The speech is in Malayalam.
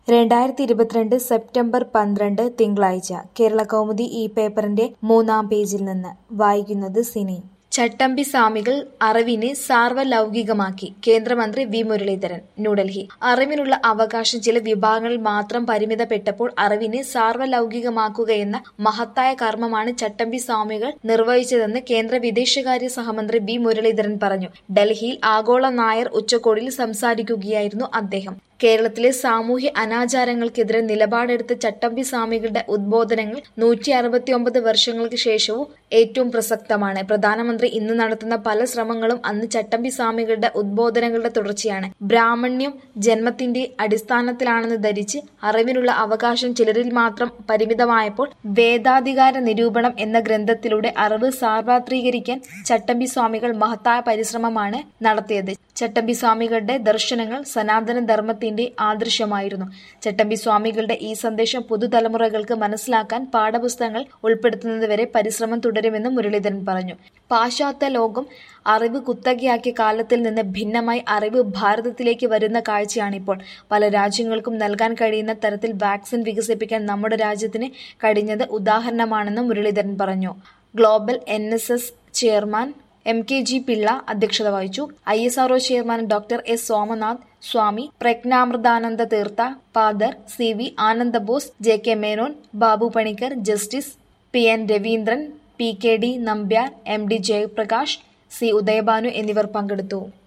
രണ്ടായിരത്തി ഇരുപത്തിരണ്ട് സെപ്റ്റംബർ പന്ത്രണ്ട് തിങ്കളാഴ്ച കേരളകൗമുദി ഈ പേപ്പറിന്റെ മൂന്നാം പേജിൽ നിന്ന് വായിക്കുന്നത് സിനി ചട്ടമ്പി സ്വാമികൾ അറിവിനെ സാർവലൗകികമാക്കി കേന്ദ്രമന്ത്രി വി മുരളീധരൻ ന്യൂഡൽഹി അറിവിനുള്ള അവകാശം ചില വിഭാഗങ്ങളിൽ മാത്രം പരിമിതപ്പെട്ടപ്പോൾ അറിവിനെ സാർവലൗകികമാക്കുകയെന്ന മഹത്തായ കർമ്മമാണ് ചട്ടമ്പി സ്വാമികൾ നിർവഹിച്ചതെന്ന് കേന്ദ്ര വിദേശകാര്യ സഹമന്ത്രി വി മുരളീധരൻ പറഞ്ഞു ഡൽഹിയിൽ ആഗോള നായർ ഉച്ചകോടിയിൽ സംസാരിക്കുകയായിരുന്നു അദ്ദേഹം കേരളത്തിലെ സാമൂഹ്യ അനാചാരങ്ങൾക്കെതിരെ നിലപാടെടുത്ത ചട്ടമ്പി സ്വാമികളുടെ ഉദ്ബോധനങ്ങൾ നൂറ്റി അറുപത്തിയൊമ്പത് വർഷങ്ങൾക്ക് ശേഷവും ഏറ്റവും പ്രസക്തമാണ് പ്രധാനമന്ത്രി ഇന്ന് നടത്തുന്ന പല ശ്രമങ്ങളും അന്ന് ചട്ടമ്പി സ്വാമികളുടെ ഉദ്ബോധനങ്ങളുടെ തുടർച്ചയാണ് ബ്രാഹ്മണ്യം ജന്മത്തിന്റെ അടിസ്ഥാനത്തിലാണെന്ന് ധരിച്ച് അറിവിനുള്ള അവകാശം ചിലരിൽ മാത്രം പരിമിതമായപ്പോൾ വേദാധികാര നിരൂപണം എന്ന ഗ്രന്ഥത്തിലൂടെ അറിവ് സാർവത്രീകരിക്കാൻ ചട്ടമ്പി സ്വാമികൾ മഹത്തായ പരിശ്രമമാണ് നടത്തിയത് ചട്ടമ്പി സ്വാമികളുടെ ദർശനങ്ങൾ സനാതന ധർമ്മത്തിന്റെ ആദർശമായിരുന്നു ചട്ടമ്പി സ്വാമികളുടെ ഈ സന്ദേശം പുതുതലമുറകൾക്ക് മനസ്സിലാക്കാൻ പാഠപുസ്തകങ്ങൾ ഉൾപ്പെടുത്തുന്നതുവരെ പരിശ്രമം തുടരുമെന്ന് മുരളീധരൻ പറഞ്ഞു പാശ്ചാത്യ ലോകം അറിവ് കുത്തകയാക്കിയ കാലത്തിൽ നിന്ന് ഭിന്നമായി അറിവ് ഭാരതത്തിലേക്ക് വരുന്ന കാഴ്ചയാണിപ്പോൾ പല രാജ്യങ്ങൾക്കും നൽകാൻ കഴിയുന്ന തരത്തിൽ വാക്സിൻ വികസിപ്പിക്കാൻ നമ്മുടെ രാജ്യത്തിന് കഴിഞ്ഞത് ഉദാഹരണമാണെന്ന് മുരളീധരൻ പറഞ്ഞു global N chairman M K G Pillai അധ്യക്ഷത വഹിച്ചു I S R O chairman doctor S Somanath Swami Prajnamritananda Theertha father C V Anandabose J K Menon Babu Panicker justice P N Raveendran P K D Nambiar M D Jayaprakash C Udayabhanu എന്നിവർ പങ്കെടുത്തു